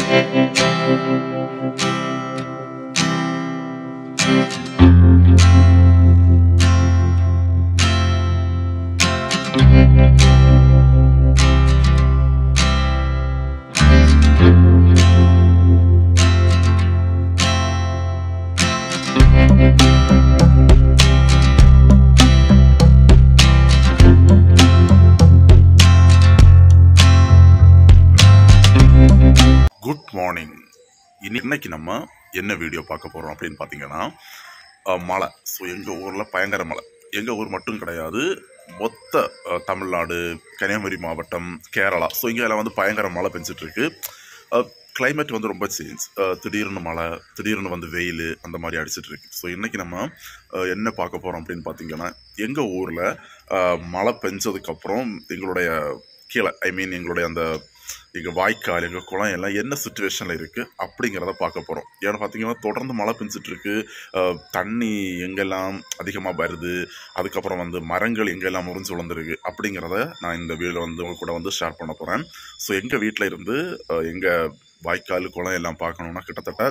good morning இன்னைக்கு நம்ம என்ன வீடியோ பார்க்க போகிறோம் அப்படின்னு பார்த்தீங்கன்னா அஹ், மழை ஸோ எங்கள் ஊரில் பயங்கர மழை எங்கள் ஊர் மட்டும் கிடையாது மொத்த அஹ், தமிழ்நாடு கன்னியாகுமரி மாவட்டம் கேரளா ஸோ இங்கே எல்லாம் வந்து பயங்கர மழை பெஞ்சிட்டு இருக்கு கிளைமேட் வந்து ரொம்ப சேஞ்ச் திடீர்னு மழை திடீர்னு வந்து வெயில் அந்த மாதிரி அடிச்சிட்டு இருக்கு ஸோ இன்னைக்கு நம்ம அஹ், என்ன பார்க்க போகிறோம் அப்படின்னு பார்த்தீங்கன்னா எங்கள் ஊரில் மழை பெஞ்சதுக்கப்புறம் எங்களுடைய கீழே ஐ மீன் எங்களுடைய அந்த எங்கள் வாய்க்கால் எங்கள் குளம் எல்லாம் என்ன சுச்சுவேஷனில் இருக்குது அப்படிங்கிறத பார்க்க போகிறோம் ஏன்னா பார்த்தீங்கன்னா தொடர்ந்து மழை பெஞ்சிட்டு இருக்கு அஹ், தண்ணி எங்கெல்லாம் அதிகமாக வருது அதுக்கப்புறம் வந்து மரங்கள் எங்கெல்லாம் முறிஞ்சு விழுந்துருக்கு அப்படிங்கிறத நான் இந்த வீடியோவில் வந்து உங்க கூட வந்து ஷேர் பண்ண போகிறேன் ஸோ எங்கள் வீட்டில் இருந்து எங்கள் வாய்க்கால் குளம் எல்லாம் பார்க்கணுன்னா கிட்டத்தட்ட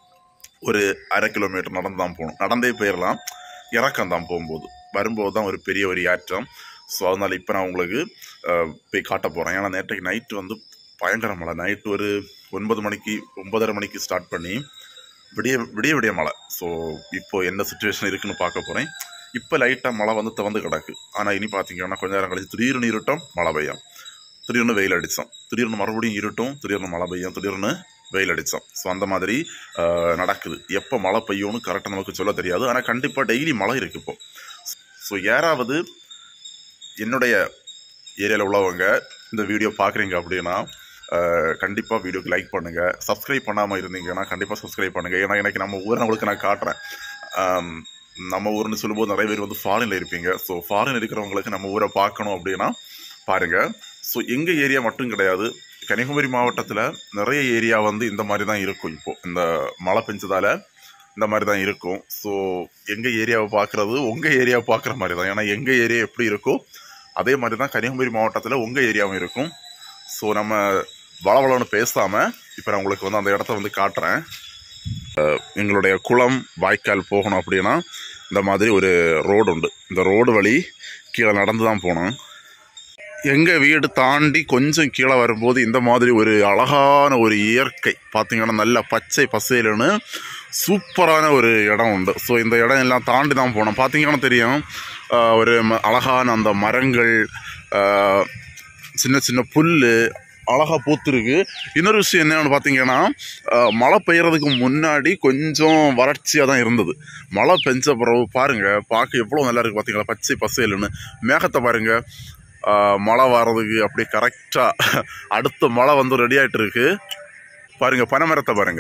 ஒரு அரை கிலோமீட்டர் நடந்து தான் போகணும் நடந்தே போயிடலாம் இறக்கம் தான் போகும்போது வரும்போது தான் ஒரு பெரிய ஒரு ஏற்றம் ஸோ அதனால் இப்போ நான் உங்களுக்கு அஹ், போய் காட்ட போகிறேன் ஏன்னா நேற்றைக்கு நைட்டு வந்து பயங்கர மழை நைட்டு ஒரு ஒன்பது மணிக்கு ஒன்பதரை மணிக்கு ஸ்டார்ட் பண்ணி விடிய விடிய விடிய மழை ஸோ இப்போ என்ன சுச்சுவேஷன் இருக்குன்னு பார்க்க போகிறேன் இப்போ லைட்டாக மழை வந்து திறந்து கிடக்கு ஆனால் இனி பார்த்தீங்கன்னா கொஞ்ச நேரம் கழிச்சு திடீர்னு இருட்டும் மழை பெய்யும் திடீர்னு வெயில் அடித்தோம் திடீர்னு மறுபடியும் இருட்டும் திடீர்னு மழை பெய்யும் திடீர்னு வெயில் அடித்தோம் ஸோ அந்த மாதிரி அஹ், நடக்குது எப்போ மழை பெய்யும்னு கரெக்டாக நமக்கு சொல்ல தெரியாது ஆனால் கண்டிப்பாக டெய்லி மழை இருக்கு இப்போ ஸோ யாராவது என்னுடைய ஏரியாவில் உள்ளவங்க இந்த வீடியோ பார்க்குறீங்க அப்படின்னா கண்டிப்பாக வீடியோக்கு லைக் பண்ணுங்கள் சப்ஸ்கிரைப் பண்ணாமல் இருந்தீங்கன்னா கண்டிப்பாக சப்ஸ்கிரைப் பண்ணுங்கள் ஏன்னா எனக்கு நம்ம ஊரை உங்களுக்கு நான் காட்டுறேன் ஆம், நம்ம ஊர்னு சொல்லும்போது நிறைய பேர் வந்து ஃபாரினில் இருப்பீங்க ஸோ ஃபாரின் இருக்கிறவங்களுக்கு நம்ம ஊரை பார்க்கணும் அப்படின்னா பாருங்கள் ஸோ எங்கள் ஏரியா மட்டும் கிடையாது கன்னியாகுமரி மாவட்டத்தில் நிறைய ஏரியா வந்து இந்த மாதிரி தான் இருக்கும் இப்போது இந்த மழை பெஞ்சதால் இந்த மாதிரி தான் இருக்கும் ஸோ எங்கள் ஏரியாவை பார்க்குறது உங்கள் ஏரியாவை பார்க்குற மாதிரி தான் ஏன்னா எங்கள் ஏரியா எப்படி இருக்கோ அதே மாதிரி தான் கன்னியாகுமரி மாவட்டத்தில் உங்கள் ஏரியாவும் இருக்கும் ஸோ நம்ம வளவளன்னு பேசாமல் இப்போ நான் உங்களுக்கு வந்து அந்த இடத்த வந்து காட்டுறேன் அஹ் எங்களுடைய குளம் வாய்க்கால் போகணும் அப்படின்னா இந்த மாதிரி ஒரு ரோடு உண்டு இந்த ரோடு வழி கீழே நடந்து தான் போகணும் எங்கள் வீடு தாண்டி கொஞ்சம் கீழே வரும்போது இந்த மாதிரி ஒரு அழகான ஒரு இயற்கை பார்த்தீங்கன்னா நல்ல பச்சை பசேலுன்னு சூப்பரான ஒரு இடம் உண்டு ஸோ இந்த இடம் எல்லாம் தாண்டி தான் போனோம் பார்த்தீங்கன்னா தெரியும் ஆஹ் ஒரு ம- அழகான அந்த மரங்கள் ஆஹ் சின்ன சின்ன புல் அழகாக பூத்துருக்கு இன்னொரு விஷயம் என்னன்னு பார்த்தீங்கன்னா ஆஹ் மழை பெய்யறதுக்கு முன்னாடி கொஞ்சம் வறட்சியாக தான் இருந்தது மழை பெஞ்ச பிறகு பாருங்க பார்க்க எவ்வளோ நல்லா இருக்கு பார்த்தீங்களா பச்சை பசேலுன்னு மேகத்தை பாருங்க ஆஹ் மழை வர்றதுக்கு அப்படியே கரெக்டாக அடுத்த மழை வந்து ரெடி ஆயிட்டு இருக்கு பாருங்க பனைமரத்தை பாருங்க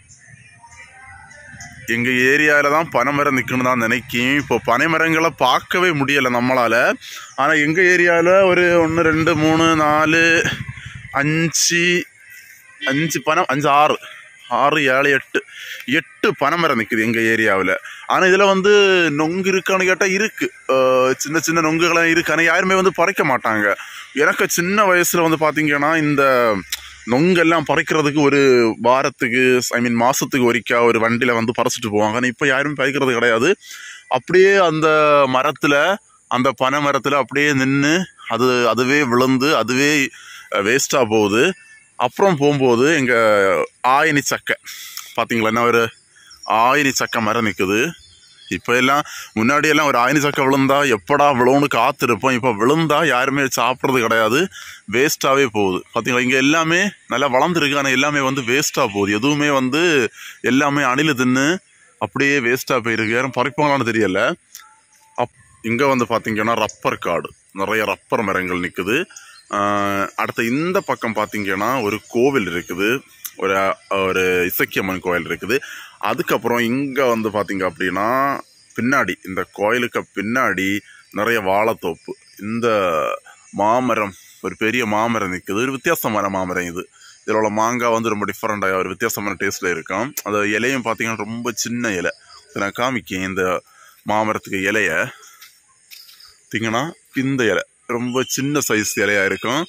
எங்க ஏரியாவில் தான் பனைமரம் நிற்கணும் தான் நினைக்கும் இப்போ பனைமரங்களை பார்க்கவே முடியலை நம்மளால ஆனால் எங்க ஏரியாவில் ஒரு ஒன்று ரெண்டு மூணு நாலு அஞ்சு அஞ்சு பனம் அஞ்சு ஆறு ஆறு ஏழு எட்டு எட்டு பனைமரம் நிற்குது எங்கள் ஏரியாவில் ஆனால் இதில் வந்து நொங்கு இருக்கான்னு கேட்டால் இருக்குது சின்ன சின்ன நொங்குகளாம் இருக்கு ஆனால் யாருமே வந்து பறிக்க மாட்டாங்க எனக்கு சின்ன வயசில் வந்து பார்த்தீங்கன்னா இந்த நொங்கெல்லாம் பறிக்கிறதுக்கு ஒரு வாரத்துக்கு ஐ மீன் மாதத்துக்கு ஒரிக்கா ஒரு வண்டியில் வந்து பறிச்சிட்டு போவாங்க ஆனால் இப்போ யாருமே பறிக்கிறது கிடையாது அப்படியே அந்த மரத்தில் அந்த பனை மரத்தில் அப்படியே நின்று அது அதுவே விழுந்து அதுவே வேஸ்ட்டாக போகுது அப்புறம் போகும்போது எங்கள் ஆயினி சக்கை பார்த்தீங்களா என்ன ஒரு ஆயினி சக்கை மரம் நிற்குது இப்போ எல்லாம் முன்னாடி எல்லாம் ஒரு ஆயினி சக்கை விழுந்தா எப்படா விழுவுன்னு காத்திருப்போம் இப்போ விழுந்தா யாருமே சாப்பிட்றது கிடையாது வேஸ்ட்டாகவே போகுது பார்த்தீங்களா இங்கே எல்லாமே நல்லா வளர்ந்துருக்கு ஆனால் எல்லாமே வந்து வேஸ்ட்டாக போகுது எதுவுமே வந்து எல்லாமே அணில் தின்னு அப்படியே வேஸ்ட்டாக போயிருக்கு யாரும் பறிப்பாங்களான்னு தெரியல அப் இங்கே வந்து பார்த்தீங்கன்னா ரப்பர் காடு நிறைய ரப்பர் மரங்கள் நிற்குது அடுத்து இந்த பக்கம் பார்த்தீங்கன்னா ஒரு கோவில் இருக்குது ஒரு ஒரு இசக்கியம்மன் கோயில் இருக்குது அதுக்கப்புறம் இங்கே வந்து பார்த்தீங்க அப்படின்னா பின்னாடி இந்த கோயிலுக்கு பின்னாடி நிறைய வாழைத்தோப்பு இந்த மாமரம் ஒரு பெரிய மாமரம் நிற்குது ஒரு வித்தியாசமான மாமரம் இது இதில் உள்ள மாங்காய் வந்து ரொம்ப டிஃப்ரெண்டாக ஒரு வித்தியாசமான டேஸ்ட்டில் இருக்கும் அந்த இலையும் பார்த்தீங்கன்னா ரொம்ப சின்ன இலை இதை நான் காமிக்கேன் இந்த மாமரத்துக்கு இலைய பார்த்தீங்கன்னா இந்த இலை ரொம்ப சின்ன சைஸ் இலையா இருக்கும்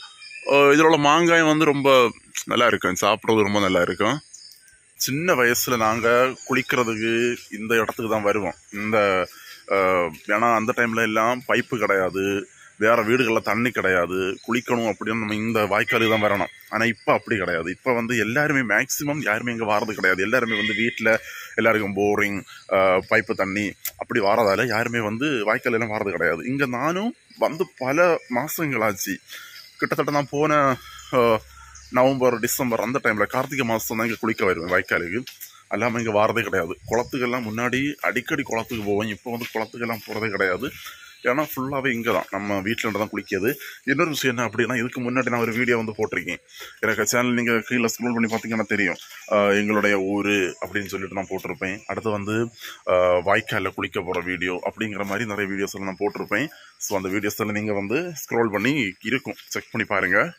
அஹ் இதில் உள்ள மாங்காயம் வந்து ரொம்ப நல்லா இருக்கும் சாப்பிட்றது ரொம்ப நல்லா இருக்கும் சின்ன வயசில் நாங்கள் குளிக்கிறதுக்கு இந்த இடத்துக்கு தான் வருவோம் இந்த அஹ், ஏன்னா அந்த டைமில் எல்லாம் பைப்பு கிடையாது வேற வீடுகளில் தண்ணி கிடையாது குளிக்கணும் அப்படின்னு நம்ம இந்த வாய்க்காலுக்கு தான் வரணும் ஆனால் இப்போ அப்படி கிடையாது இப்போ வந்து எல்லாருமே மேக்ஸிமம் யாருமே இங்கே வாரது கிடையாது எல்லாருமே வந்து வீட்டில் எல்லாருக்கும் போரிங் பைப்பு தண்ணி அப்படி வாரதால யாருமே வந்து வாய்க்கால் எல்லாம் வாரது கிடையாது இங்கே நானும் வந்து பல மாதங்களாச்சு கிட்டத்தட்ட நான் போன அஹ், நவம்பர் டிசம்பர் அந்த டைமில் கார்த்திகை மாதம் தான் இங்கே குளிக்க வருவேன் வாய்க்காலுக்கு அல்லாமல் இங்கே வாரதே கிடையாது குளத்துக்கெல்லாம் முன்னாடி அடிக்கடி குளத்துக்கு போவோம் இப்போ வந்து குளத்துக்கெல்லாம் போகிறதே கிடையாது ஏன்னா ஃபுல்லாகவே இங்கே தான் நம்ம வீட்டில் தான் குளிக்கிறது இன்னொரு விஷயம் என்ன அப்படின்னா இதுக்கு முன்னாடி நான் ஒரு வீடியோ வந்து போட்டிருக்கேன் எனக்கு சேனல் நீங்கள் கீழே ஸ்க்ரோல் பண்ணி பார்த்தீங்கன்னா தெரியும் ஆஹ் எங்களுடைய ஊர் அப்படின்னு சொல்லிட்டு நான் போட்டிருப்பேன் அடுத்து வந்து ஆஹ் வாய்க்காலில் குளிக்க போகிற வீடியோ அப்படிங்கிற மாதிரி நிறைய வீடியோஸ் எல்லாம் நான் போட்டிருப்பேன் ஸோ அந்த வீடியோஸ் எல்லாம் நீங்கள் வந்து ஸ்க்ரோல் பண்ணி இருக்கும் செக் பண்ணி பாருங்கள்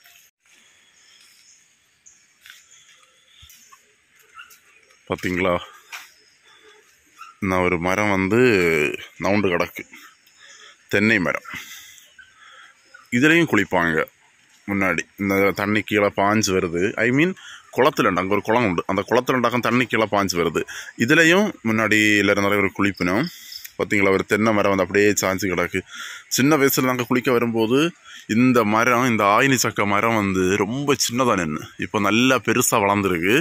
பார்த்தீங்களா நான் ஒரு மரம் வந்து நவுண்டு கிடக்கு தென்னை மரம் இதுலேயும் குளிப்பாங்க முன்னாடி இந்த தண்ணி கீழே பாஞ்சு வருது ஐ மீன் குளத்துல அங்கே ஒரு குளம் உண்டு அந்த குளத்துல உண்டாக்கம் தண்ணி கீழே பாஞ்சு வருது இதுலேயும் முன்னாடி எல்லாரும் நிறைய பேர் குளிப்பினோம் பார்த்தீங்களா ஒரு தென்னை மரம் வந்து அப்படியே சாஞ்சு கிடக்கு சின்ன வயசில் நாங்கள் குளிக்க வரும்போது இந்த மரம் இந்த ஆயினி சக்க மரம் வந்து ரொம்ப சின்னதாக நின்று இப்போ நல்லா பெருசாக வளர்ந்துருக்கு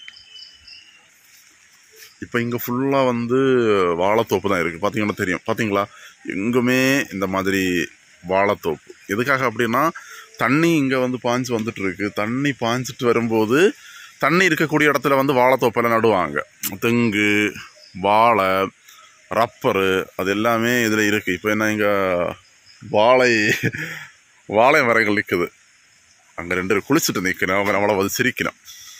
இப்போ இங்கே ஃபுல்லாக வந்து வாழைத்தோப்பு தான் இருக்குது பார்த்தீங்கன்னா தெரியும் பார்த்தீங்களா எங்குமே இந்த மாதிரி வாழைத்தோப்பு எதுக்காக அப்படின்னா தண்ணி இங்கே வந்து பாஞ்சு வந்துட்டு இருக்கு தண்ணி பாஞ்சிட்டு வரும்போது தண்ணி இருக்கக்கூடிய இடத்துல வந்து வாழைத்தோப்பெல்லாம் நடுவாங்க தெங்கு வாழை ரப்பரு அது எல்லாமே இதில் இருக்குது இப்போ என்ன இங்கே வாழை வாழை மரங்கள் நிற்குது அங்கே ரெண்டு பேர் குளிச்சுட்டு நிற்கிறேன் அவங்க நம்மளை வந்து சிரிக்கிறோம்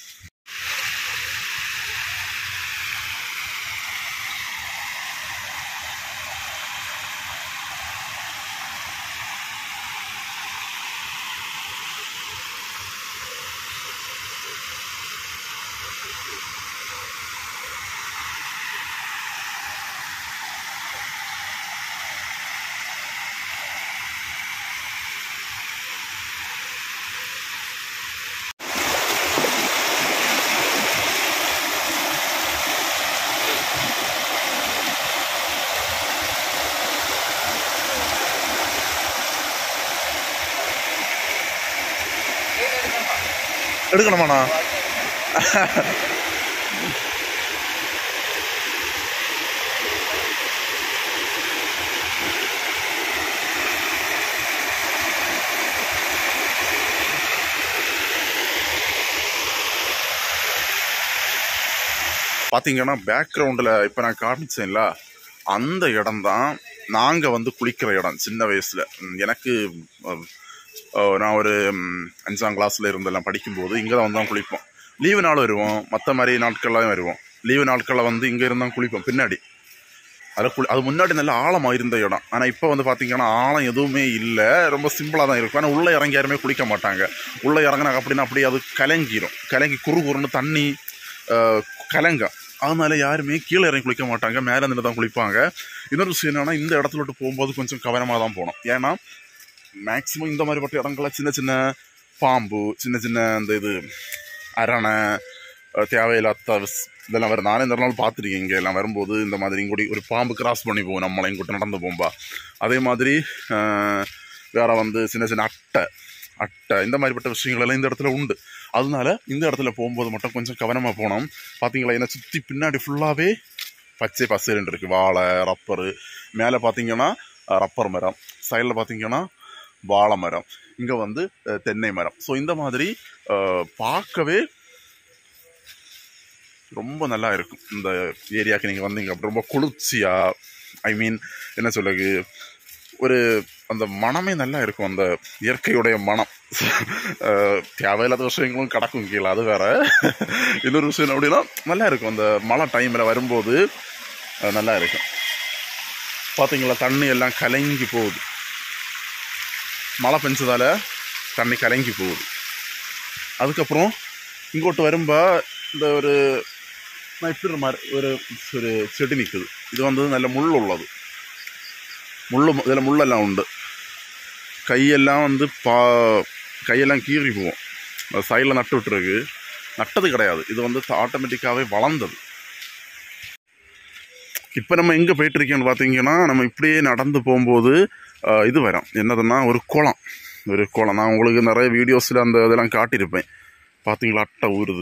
எடுக்கணுமாண்ணா பார்த்தீங்கன்னா பேக்ரவுண்டில் இப்போ நான் காமிச்சேன்ல அந்த இடம் தான் நாங்கள் வந்து குளிக்கிற இடம் சின்ன வயசில் எனக்கு அஹ், அஹ், நான் ஒரு ம், அஞ்சாம் கிளாஸில் இருந்தெல்லாம் படிக்கும்போது இங்கே தான் வந்து தான் குளிப்போம் லீவு நாள் வருவோம் மற்ற மாதிரி நாட்கள்லாம் வருவோம் லீவு நாட்களில் வந்து இங்கே இருந்தால் குளிப்போம் பின்னாடி அதில் குளி அது முன்னாடி நல்ல ஆழமாக இருந்த இடம் ஆனால் இப்போ வந்து பார்த்தீங்கன்னா ஆழம் எதுவுமே இல்லை ரொம்ப சிம்பிளாக தான் இருக்கும் ஆனால் உள்ளே இறங்கி யாருமே குளிக்க மாட்டாங்க உள்ளே இறங்கினாங்க அப்படின்னா அப்படியே அது கலங்கிரும் கலங்கி குறு குறுன்னு தண்ணி அஹ், கலங்க அதனால யாருமே கீழே இறங்கி குளிக்க மாட்டாங்க மேலே நின்று தான் குளிப்பாங்க இன்னொரு விஷயம் என்னன்னா இந்த இடத்துல விட்டு போகும்போது கொஞ்சம் கவனமாக தான் போகணும் ஏன்னா மேக்ஸிமம் இந்த மாதிரிப்பட்ட இடங்கள்ல சின்ன சின்ன பாம்பு சின்ன சின்ன இந்த இது அரணை அஹ், தேவையில்லாத விஸ்- இதெல்லாம் வரும் நானே இந்த நாள் பார்த்துருக்கேன் இங்கே எல்லாம் வரும்போது இந்த மாதிரி இங்கூடி ஒரு பாம்பு கிராஸ் பண்ணி போகும் நம்மளை இங்கிட்ட நடந்து போகும்பா அதே மாதிரி அஹ், வேற வந்து சின்ன சின்ன அட்டை அட்டை இந்த மாதிரிப்பட்ட விஷயங்கள் எல்லாம் இந்த இடத்துல உண்டு அதனால இந்த இடத்துல போகும்போது மட்டும் கொஞ்சம் கவனமாக போனோம் பார்த்தீங்களா என்னை சுற்றி பின்னாடி ஃபுல்லாகவே பச்சை பசேலுன்னு இருக்குது வாழை ரப்பரு மேலே பார்த்தீங்கன்னா அஹ், ரப்பர் மரம் சைடில் பார்த்தீங்கன்னா வாழை மரம் இங்கே வந்து அஹ், தென்னை மரம் ஸோ இந்த மாதிரி அஹ், பார்க்கவே ரொம்ப நல்லா இருக்கும் இந்த ஏரியாவுக்கு நீங்கள் வந்தீங்க அப்படி ரொம்ப குளிர்ச்சியாக ஐ மீன் என்ன சொல்லுது ஒரு அந்த மனமே நல்லா இருக்கும் அந்த இயற்கையுடைய மனம் அஹ், தேவையில்லாத விஷயங்களும் கிடக்கும் கீழே அது வேற இன்னொரு விஷயம் என்ன அப்படின்னா நல்லா இருக்கும் அந்த மழை டைமில் வரும்போது அஹ், நல்லா இருக்கும் பார்த்தீங்களா தண்ணி எல்லாம் கலங்கி போகுது மழை பெஞ்சதால தண்ணி கலங்கி போகுது அதுக்கப்புறம் இங்கோட்டு வரும்போ இந்த ஒரு நான் இப்படி ஒரு மாதிரி ஒரு ஒரு செடி நிற்குது இது வந்து நல்ல முள் உள்ளது முள் இதில் முள்ளெல்லாம் உண்டு கையெல்லாம் வந்து பா கையெல்லாம் கீறி போகும் சைடில் நட்டு விட்டுருக்கு நட்டது கிடையாது இது வந்து ஆட்டோமேட்டிக்காகவே வளர்ந்தது இப்போ நம்ம எங்கே போயிட்டுருக்கோன்னு பார்த்தீங்கன்னா நம்ம இப்படியே நடந்து போகும்போது ஆஹ், இது வரும் என்னதுன்னா ஒரு குளம் ஒரு குளம் நான் உங்களுக்கு நிறைய வீடியோஸில் அந்த இதெல்லாம் காட்டியிருப்பேன் பார்த்தீங்களா அட்டை ஊறுது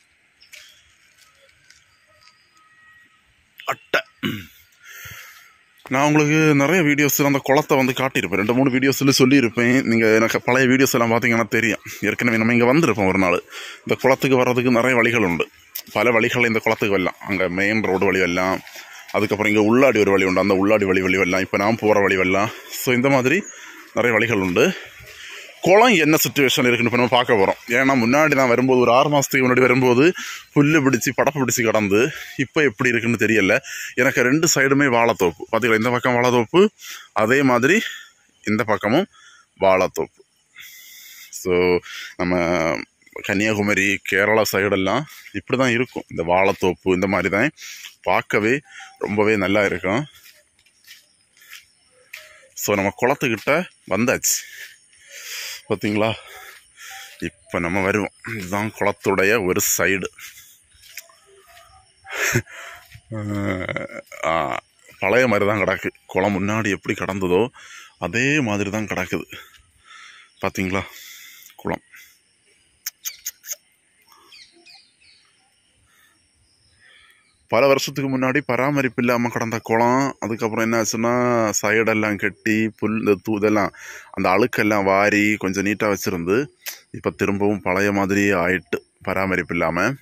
அட்டை நான் உங்களுக்கு நிறைய வீடியோஸில் அந்த குளத்தை வந்து காட்டியிருப்பேன் ரெண்டு மூணு வீடியோஸில் சொல்லியிருப்பேன் நீங்கள் எனக்கு பழைய வீடியோஸ் எல்லாம் பார்த்தீங்கன்னா தெரியும் ஏற்கனவே நம்ம இங்கே வந்திருப்போம் ஒரு நாள் இந்த குளத்துக்கு வர்றதுக்கு நிறைய வழிகள் உண்டு பல வழிகள் இந்த குளத்துக்கு வரலாம் அங்கே மெயின் ரோடு வழி வரலாம் அதுக்கப்புறம் இங்கே உள்ளாடி ஒரு வழி உண்டு அந்த உள்ளாடி வழி வழி வரலாம் இப்போ நான் போகிற வழி வரலாம் ஸோ இந்த மாதிரி நிறைய வழிகள் உண்டு குளம் என்ன சுச்சுவேஷன் இருக்குன்னு இப்போ நம்ம பார்க்க போகிறோம் ஏன்னா முன்னாடி நான் வரும்போது ஒரு ஆறு மாதத்துக்கு முன்னாடி வரும்போது புல்லு பிடிச்சி படப்பு பிடிச்சி கிடந்து இப்போ எப்படி இருக்குன்னு தெரியல எனக்கு ரெண்டு சைடுமே வாழைத்தோப்பு பார்த்தீங்களா இந்த பக்கம் வாழைத்தோப்பு அதே மாதிரி இந்த பக்கமும் வாழைத்தோப்பு ஸோ நம்ம கன்னியாகுமரி கேரளா சைடெல்லாம் இப்படி தான் இருக்கும் இந்த வாழைத்தோப்பு இந்த மாதிரி தான் பார்க்கவே ரொம்பவே நல்லா இருக்கும் ஸோ நம்ம குளத்துக்கிட்ட வந்தாச்சு பார்த்தீங்களா இப்போ நம்ம வருவோம் இதுதான் குளத்துடைய ஒரு சைடு பழைய மாதிரி தான் கிடக்கு குளம் முன்னாடி எப்படி கிடந்ததோ அதே மாதிரி தான் கிடக்குது பார்த்தீங்களா குளம் பல வருஷத்துக்கு முன்னாடி பராமரிப்பு இல்லாமல் கிடந்த குளம் அதுக்கப்புறம் என்ன ஆச்சுன்னா சைடெல்லாம் கட்டி புல் இந்த தூ இதெல்லாம் அந்த அழுக்கெல்லாம் வாரி கொஞ்சம் நீட்டாக வச்சுருந்து இப்போ திரும்பவும் பழைய மாதிரியே ஆயிட்டு பராமரிப்பு இல்லாமல்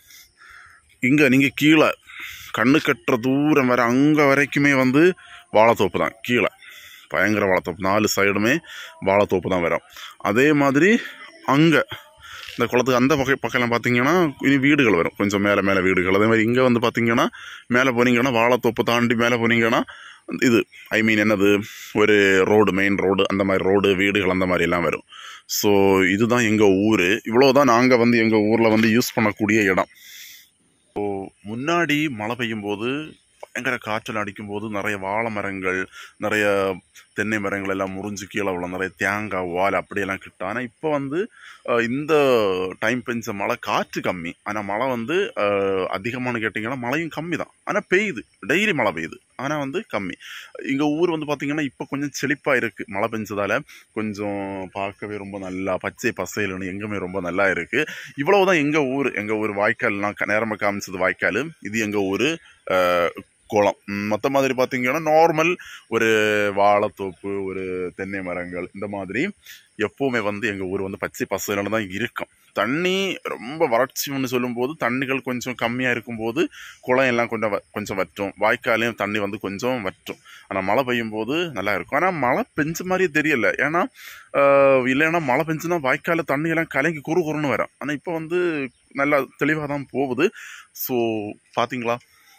இங்கே நீங்கள் கீழே கண்ணு கட்டுற தூரம் வர அங்கே வரைக்குமே வந்து வாழைத்தோப்பு தான் கீழே பயங்கர வாழைத்தோப்பு நாலு சைடுமே வாழைத்தோப்பு தான் வரும் அதே மாதிரி அங்கே இந்த குளத்துக்கு அந்த பக்கம் பக்கம் பார்த்தீங்கன்னா இனி வீடுகள் வரும் கொஞ்சம் மேலே மேலே வீடுகள் அதே மாதிரி இங்கே வந்து பார்த்தீங்கன்னா மேலே போனீங்கன்னா வாழைத்தோப்பு தாண்டி மேலே போனீங்கன்னா இது ஐ மீன் என்னது ஒரு ரோடு மெயின் ரோடு அந்த மாதிரி ரோடு வீடுகள் அந்த மாதிரி எல்லாம் வரும் ஸோ இதுதான் எங்கள் ஊர் இவ்வளோ தான் நாங்கள் வந்து எங்கள் ஊரில் வந்து யூஸ் பண்ணக்கூடிய இடம் ஸோ முன்னாடி மழை பெய்யும் போது பயங்கர காற்றல் அடிக்கும்போது நிறைய வாழை மரங்கள் நிறைய தென்னை மரங்கள் எல்லாம் முறிஞ்சு கீழே விழும் நிறைய தேங்காய் வாழை அப்படியெல்லாம் கிட்டும் ஆனால் இப்போ வந்து அஹ், இந்த டைம் பெஞ்ச மழை காற்று கம்மி ஆனால் மழை வந்து அஹ், அதிகமானு கேட்டிங்கன்னா மழையும் கம்மி தான் ஆனால் பெய்யுது டெய்லி மழை பெய்யுது ஆனால் வந்து கம்மி எங்கள் ஊர் வந்து பார்த்திங்கன்னா இப்போ கொஞ்சம் செழிப்பாக இருக்குது மழை பெஞ்சதால் கொஞ்சம் பார்க்கவே ரொம்ப நல்லா பச்சை பசையிலன்னு எங்குமே ரொம்ப நல்லா இருக்குது இவ்வளவு தான் எங்கள் ஊர் எங்கள் ஊர் வாய்க்கால் நான் நேரமாக காமிச்சது வாய்க்கால் இது எங்கள் ஊர் குளம் ம், மற்ற மாதிரி பார்த்தீங்கன்னா நார்மல் ஒரு வாழைத்தோப்பு ஒரு தென்னை மரங்கள் இந்த மாதிரி எப்போவுமே வந்து எங்கள் ஊர் வந்து பச்சை பசுமையில தான் இருக்கும் தண்ணி ரொம்ப வறட்சின்னு சொல்லும்போது தண்ணிகள் கொஞ்சம் கம்மியாக இருக்கும்போது குளம் எல்லாம் கொஞ்சம் வ- கொஞ்சம் வற்றும் வாய்க்காலையும் தண்ணி வந்து கொஞ்சம் வற்றும் ஆனால் மழை பெய்யும் போது நல்லா இருக்கும் ஆனால் மழை பெஞ்ச மாதிரியே தெரியல ஏன்னா ஆஹ், இல்லைன்னா மழை பெஞ்சுன்னா வாய்க்கால தண்ணி எல்லாம் கலங்கி குறு குறுன்னு வரும் ஆனால் இப்போ வந்து நல்லா தெளிவாக தான் போகுது ஸோ பார்த்தீங்களா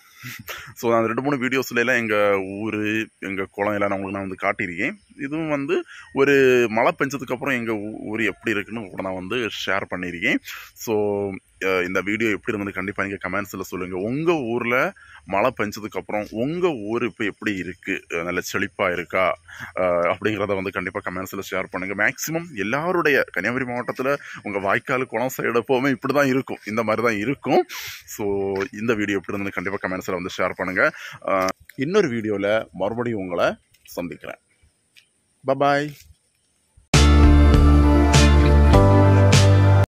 ஸோ நான் ரெண்டு மூணு வீடியோஸ்ல எல்லாம் எங்கள் ஊர் எங்கள் குளம் எல்லாம் நான் உங்களுக்கு நான் வந்து காட்டியிருக்கேன் இதுவும் வந்து ஒரு மழை பெஞ்சதுக்கு அப்புறம் எங்கள் ஊர் எப்படி இருக்குன்னு கூட நான் வந்து ஷேர் பண்ணியிருக்கேன் ஸோ இந்த வீடியோ எப்படி இருந்தது கண்டிப்பாக நீங்கள் கமெண்ட்ஸில் சொல்லுங்கள் உங்கள் ஊரில் மழை பெஞ்சதுக்கு அப்புறம் உங்கள் ஊர் இப்போ எப்படி இருக்குது நல்ல செழிப்பாக இருக்கா அஹ், அப்படிங்கிறத வந்து கண்டிப்பாக கமெண்ட்ஸில் ஷேர் பண்ணுங்கள் மேக்ஸிமம் எல்லாருடைய கன்னியாகுமரி மாவட்டத்தில் உங்கள் வாய்க்கால் குளம் சைடு எப்போவுமே இப்படி தான் இருக்கும் இந்த மாதிரி தான் இருக்கும் ஸோ இந்த வீடியோ எப்படி இருந்தது கண்டிப்பாக கமெண்ட்ஸில் வந்து ஷேர் பண்ணுங்கள் இன்னொரு வீடியோவில் மறுபடியும் உங்களை சந்திக்கிறேன் பபாய்